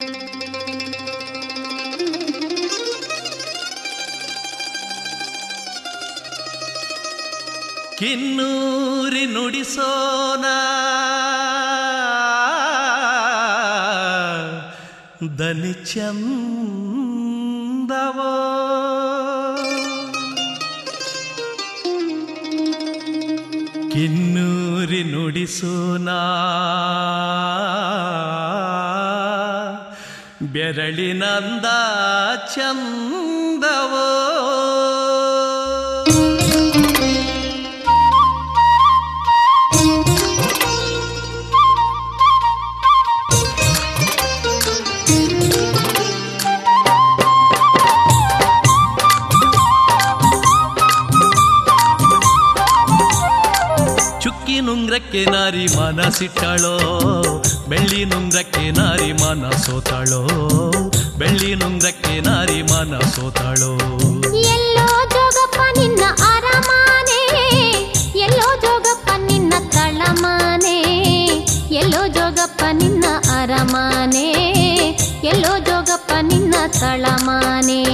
ಕಿನ್ನೂರಿ ನುಡಿಸೋನ ದನಿ ಚಂದವೋ ಕಿನ್ನೂರಿ ನುಡಿಸೋನ ಬೆರಳಿನಂದ ಚಂದವೋ ಚುಕ್ಕಿ ನುಂಗ್ರಕ್ಕೆ ನಾರಿ ಮನಸಿಟ್ಟಳೋ ಬೆಳ್ಳಿ ನುಂಗ್ರಕ್ಕೆ ನಾರಿ ಮನ ಸೋತಾಳೋ ಬೆಳ್ಳಿ ನುಂಗ್ರಕ್ಕೆ ನಾರಿ ಮನ ಸೋತಾಳೋ ಎಲ್ಲೋ ಜೋಗಪ್ಪ ನಿನ್ನ ಅರಮಾನೆ ಎಲ್ಲೋ ಜೋಗಪ್ಪ ನಿನ್ನ ತಳಮಾನೆ ಎಲ್ಲೋ ಜೋಗಪ್ಪ ನಿನ್ನ ಅರಮಾನೆ ಎಲ್ಲೋ ಜೋಗಪ್ಪ ನಿನ್ನ ತಳಮಾನೆ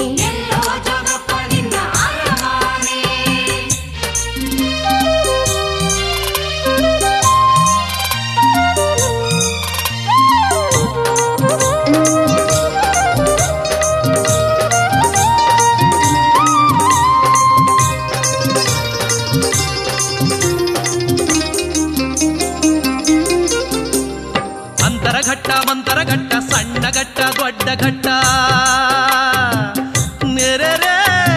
ಅಂತರಘಟ್ಟ ಮಂತರಘಟ್ಟ ಸಣ್ಣ ಘಟ್ಟ ದೊಡ್ಡ ಘಟ್ಟ ನೆರೆರೆ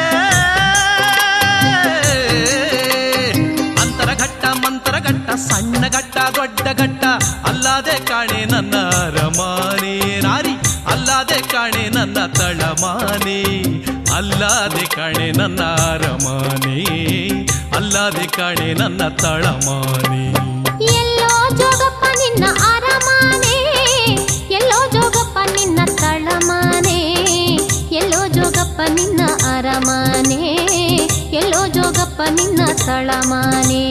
ಅಂತರಘಟ್ಟ ಮಂತರಘಟ್ಟ ಸಣ್ಣ ಘಟ್ಟ ದೊಡ್ಡ ಘಟ್ಟ ಅಲ್ಲದೆ ಕಾಣೆ ನನ್ನ ರಮಾನೆ ನಾರಿ ಅಲ್ಲದೆ ಕಾಣೆ ನನ್ನ ತಳಮಾನೆ ಅಲ್ಲದೆ ಕಾಣೆ ನನ್ನ ರಮಾನೆ ಅಲ್ಲದೆ ಕಾಣೆ ನನ್ನ ತಳಮಾನೆ ಎಲ್ಲೋ ಜೋಗಪ್ಪ ನಿನ್ನ ಅರಮಾನೆ ಎಲ್ಲೋ ಜೋಗಪ್ಪ ನಿನ್ನ ತಳಮಾನೆ ಎಲ್ಲೋ ಜೋಗಪ್ಪ ನಿನ್ನ ಅರಮಾನೆ ಎಲ್ಲೋ ಜೋಗಪ್ಪ ನಿನ್ನ ತಳಮಾನೆ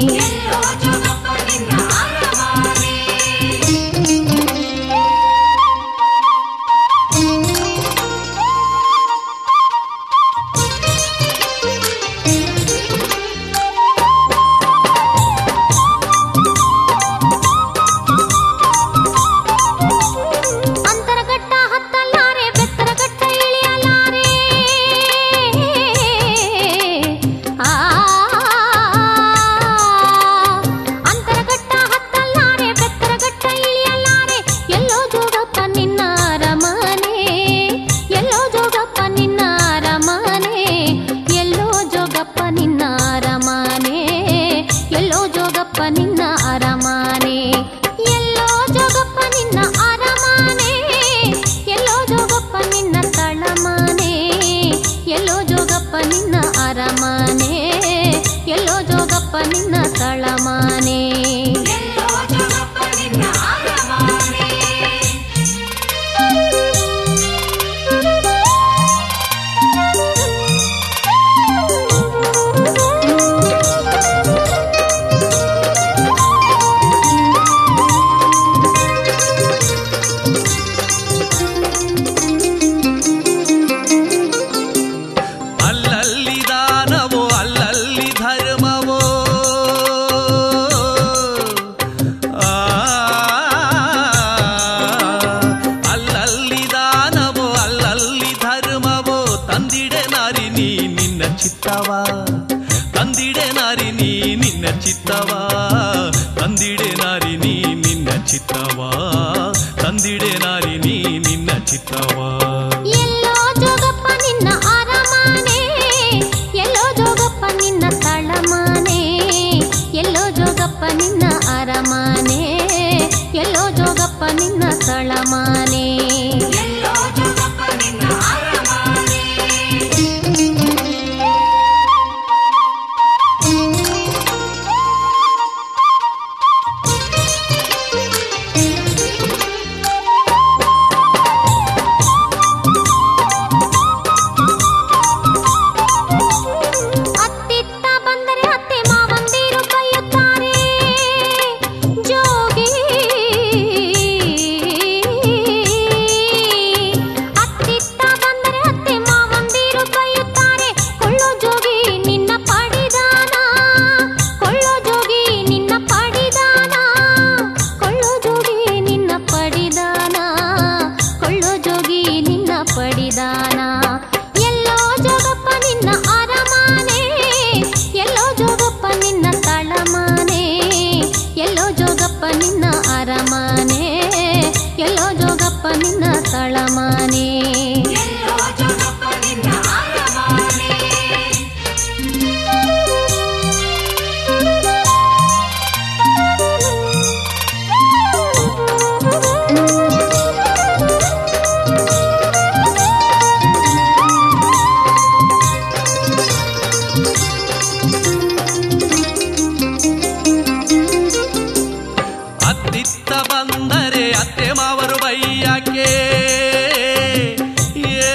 ಅಂತರಘಟ್ಟ ಹತ್ತಲಾರೆ ಬೆತ್ತರಘಟ್ಟ ಇಳಿಯಲಾರೆ ಆ ಅಂತರಘಟ್ಟ ಹತ್ತಲಾರೆ ಬೆತ್ತರಘಟ್ಟ ಇಳಿಯಲಾರೆ ಎಲ್ಲೋ ಜೋಗಪ್ಪ ನಿನ್ನ ಅರಮನೆ ಎಲ್ಲೋ ಜೋಗಪ್ಪ ನಿನ್ನ ಅರಮನೆ ಎಲ್ಲೋ ಜೋಗಪ್ಪ ನಿನ್ನ ಅರಮನೆ ಎಲ್ಲೋ ಜೋಗಪ್ಪ ನಿನ್ನ ಅರಮನೆ ಎಲ್ಲೋ ಜೋಗಪ್ಪ ನಿನ್ನ ಅರಮನೆ ಎಲ್ಲೋ ಜೋಗಪ್ಪ ನಿನ್ನ ತಳಮನೆ ಎಲ್ಲೋ ಜೋಗಪ್ಪ ನಿನ್ನ ಅರಮನೆ ಎಲ್ಲೋ ಜೋಗಪ್ಪ ನಿನ್ನ ತಳಮನೆ ಅಲ್ಲಲ್ಲಿ ದಾನವೋ ಅಲ್ಲಲ್ಲಿ ಧರ್ಮವೋ ಆ, ಅಲ್ಲಲ್ಲಿ ದಾನವೋ ಅಲ್ಲಲ್ಲಿ ಧರ್ಮವೋ ತಂದಿಡೆ ನಾರಿ ನೀ ನಿನ್ನ ಚಿತ್ತವ ತಂದಿಡೆ ನಾರಿ ನೀ ನಿನ್ನ ಚಿತ್ತವ ತಂದಿಡೆ ನಾರಿ ನೀ ನಿನ್ನ ಚಿತ್ತವ ತಂದಿಡೆ ನಾರಿ ನೀ ನಿನ್ನ ಚಿತ್ತವ ಎಲ್ಲೋ ಜೋಗಪ್ಪ ನಿನ್ನ ಅರಮನೆ ಎಲ್ಲೋ ಜೋಗಪ್ಪ ನಿನ್ನ ತಳಮನೆ ಎಲ್ಲೋ ಜೋಗಪ್ಪ ನಿನ್ನ ಅರಮನೆ ಎಲ್ಲೋ ಜೋಗಪ್ಪ ನಿನ್ನ ತಳಮನೆ ಅತ್ತಿತ್ತ ಬಂದರೆ ಅತ್ತೆ ಮಾವಂದಿರು ಬೈಯುತ್ತಾರೆ ಜೋಗಿ ಜೋಗಪ್ಪ ನಿನ್ನ ತಳಮಾನೆ ಅತ್ತಿತ್ತ ಬಂದರೆ ಅತ್ತೆ ಮಾವರು ಬೈಯಾಕೆ ಏ,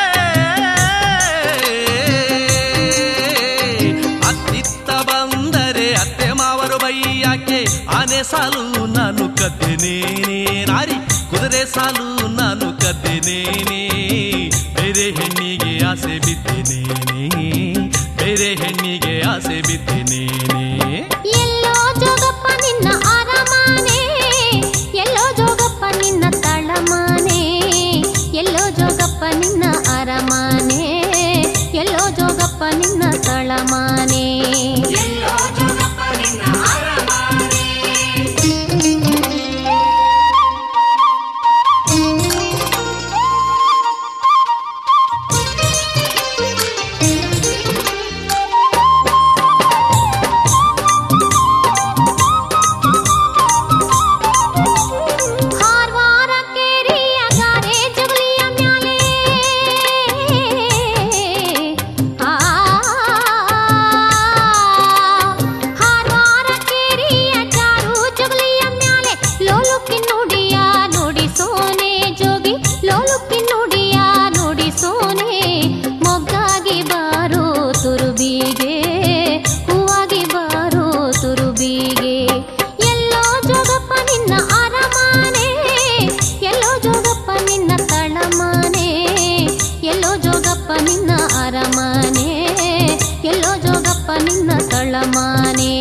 ಅತ್ತಿತ್ತ ಬಂದರೆ ಅತ್ತೆ ಮಾವರು ಬೈಯಾಕೆ ಆನೆ ಸಾಲು ನಾನು ಕದ್ದೆನೇನೆ ನಾರಿ ಕುದುರೆ ಸಾಲು ನಾನು ಕದ್ದೆನೇನೆ ಬೇರೆ ಹೆಣ್ಣಿಗೆ ಆಸೆ ಬಿದ್ದೆನೇನೆ ಬೇರೆ ಹೆಣ್ಣಿಗೆ ಆಸೆ ಬಿದ್ದೆನೇನೆ ಎಲ್ಲೋ ಜೋಗಪ್ಪ ನಿನ್ನ ಅರಮಾನೆ ಎಲ್ಲೋ ಜೋಗಪ್ಪ ನಿನ್ನ ತಳಮಾನೆ ಎಲ್ಲೋ ಜೋಗಪ್ಪ ನಿನ್ನ ಅರಮಾನೆ ಎಲ್ಲೋ ಜೋಗಪ್ಪ ನಿನ್ನ ತಳಮಾನೆ ಹಾರ್ವಾರ ಕೇರಿಯ ಗಾರೆ ಜಗುಲಿಯ ಮ್ಯಾಲೆ ಆ ಹಾರ್ವಾರ ಕೇರಿಯ ಜಾರು ಜಗುಲಿಯ ಮ್ಯಾಲೆ ಲೋಲುಕಿ ನುಡಿಯ ನುಡಿ ಸೋನೆ ಜೋಗಿ ಲೋಲುಕಿ ನುಡಿಯ ನುಡಿ ಸೋನೆ ಮೊಗ್ಗಾಗಿ ಬಾರೋ ತುರುಬಿಗೆ ಹೂವಾಗಿ ಬಾರೋ ತುರುಬಿಗೆ ಎಲ್ಲೋ ಜೋಗಪ್ಪ ನಿನ್ನ ಅರಮಾನೆ ಎಲ್ಲೋ ಜೋಗಪ್ಪ ನಿನ್ನ ತಳಮಾನೆ ಎಲ್ಲೋ ಜೋಗಪ್ಪ ನಿನ್ನ ಅರಮಾನೆ ಎಲ್ಲೋ ಜೋಗಪ್ಪ ನಿನ್ನ ತಳಮಾನೆ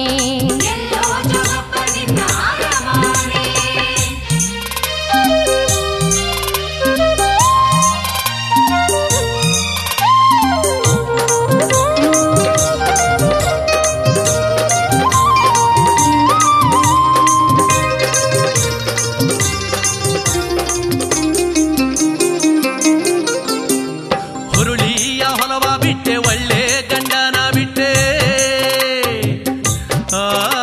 ಹುರುಳಿಯ ಹೊಲವ ಬಿಟ್ಟೆ ಒಳ್ಳೆ ಗಂಡನ ಬಿಟ್ಟೆ ಆ,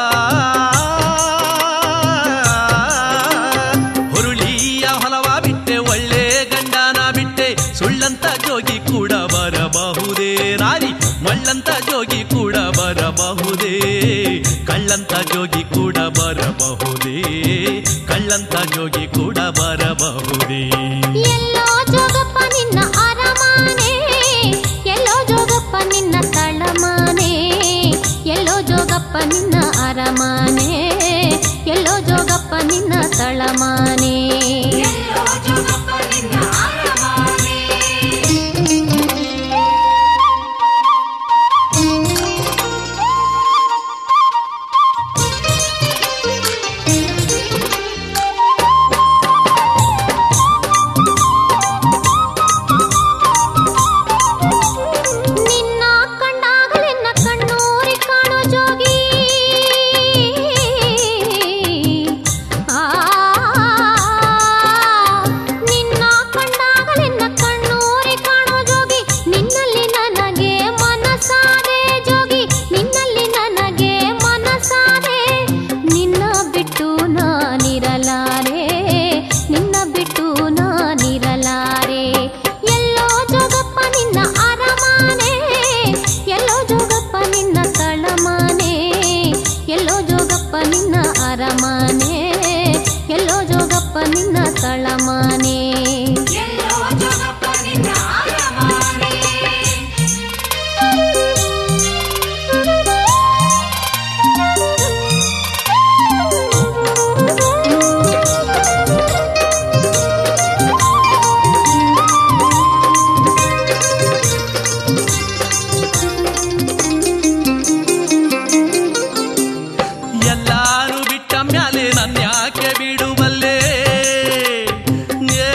ಹುರುಳಿಯ ಹೊಲವ ಬಿಟ್ಟೆ ಒಳ್ಳೆ ಗಂಡನ ಬಿಟ್ಟೆ ಸುಳ್ಳಂತ ಜೋಗಿ ಕೂಡ ಬರಬಹುದೇ ನಾರಿ ಮಳ್ಳಂತ ಜೋಗಿ ಕೂಡ ಬರಬಹುದೇ ಕಳ್ಳಂತ ಜೋಗಿ ಕೂಡ ಬರಬಹುದೇ ಕಳ್ಳಂತ ಜೋಗಿ ಕೂಡ ಬರಬಹುದೇ ಎಲ್ಲೋ ಜೋಗಪ್ಪ ನಿನ್ನ ಅರಮಾನೆ ಎಲ್ಲೋ ಜೋಗಪ್ಪ ನಿನ್ನ ತಳಮಾನೆ ಎಲ್ಲೋ ಜೋಗಪ್ಪ ನಿನ್ನ ಅರಮಾನೆ ಎಲ್ಲೋ ಜೋಗಪ್ಪ ನಿನ್ನ ತಳಮಾನೆ ನಿನ್ನ ಕಂಡಾಗಲೆನ್ನ ಕಣ್ಣೂರಿ ಕಾಣೋ ಜೋಗಿ ಆ ನಿನ್ನ ಕಂಡಾಗಲೆನ್ನ ಕಣ್ಣೂರಿ ಕಾಣೋ ಜೋಗಿ ನಿನ್ನಲ್ಲಿ ನನಗೆ ಮನಸಾದೆ ಜೋಗಿ ನಿನ್ನಲ್ಲಿ ನನಗೆ ಮನಸಾದೆ ನಿನ್ನ ಬಿಟ್ಟು ನಾನಿರಲಾರೆ ನಿನ್ನ ಬಿಟ್ಟು ನಾನಿರಲಾರೆ ಎಲ್ಲೋ ಜೋಗಪ್ಪ ನಿನ್ನ ಅರಮಾನೆ ಎಲ್ಲೋ ಜೋಗಪ್ಪ ನಿನ್ನ ತಳಮಾನೆ ಎಲ್ಲೋ ಜೋಗಪ್ಪ ನಿನ್ನ ಅರಮಾನೆ ಎಲ್ಲೋ ಜೋಗಪ್ಪ ನಿನ್ನ ತಳಮಾನೆ ಎಲ್ಲಾರು ಬಿಟ್ಟ ಮ್ಯಾಲೆ ನನ್ನ ಯಾಕೆ ಬಿಡುವಲ್ಲೇ ಏ,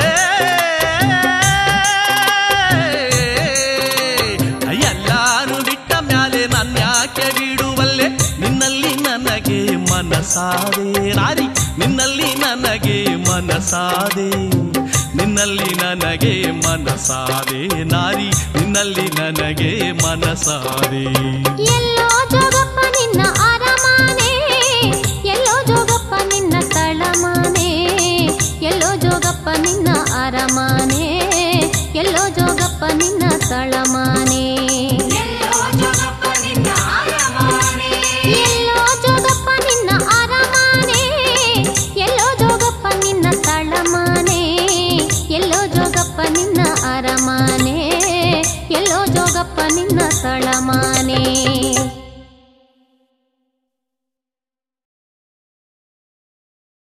ಎಲ್ಲಾರು ಬಿಟ್ಟ ಮ್ಯಾಲೆ ನನ್ನ ಯಾಕೆ ಬಿಡುವಲ್ಲೆ ನಿನ್ನಲ್ಲಿ ನನಗೆ ಮನಸಾದೆ ನಾರಿ ನಿನ್ನಲ್ಲಿ ನನಗೆ ಮನಸಾದೆ ನಿನ್ನಲ್ಲಿ ನನಗೆ ಮನಸಾದೆ ನಾರಿ ನಿನ್ನಲ್ಲಿ ನನಗೆ ಮನಸಾದೆ ಎಲ್ಲೋ ಜೋಗಪ್ಪ ನಿನ್ನ ಅರಮಾನೆ ಎಲ್ಲೋ ಜೋಗಪ್ಪ ನಿನ್ನ ತಳಮಾನೆ ಎಲ್ಲೋ ಜೋಗಪ್ಪ ನಿನ್ನ ಅರಮಾನೆ ಎಲ್ಲೋ ಜೋಗಪ್ಪ ನಿನ್ನ ತಳಮಾನೆ ಎಲ್ಲೋ ಜೋಗಪ್ಪ ನಿನ್ನ ಅರಮನೆ ಎಲ್ಲೋ ಜೋಗಪ್ಪ ನಿನ್ನ ಅರಮಾನೆ ಎಲ್ಲೋ ಜೋಗಪ್ಪ ನಿನ್ನ ತಳಮಾನೆ ಎಲ್ಲೋ ಜೋಗಪ್ಪ ನಿನ್ನ ಅರಮಾನೆ ಎಲ್ಲೋ ಜೋಗಪ್ಪ ನಿನ್ನ ತಳಮಾನೆ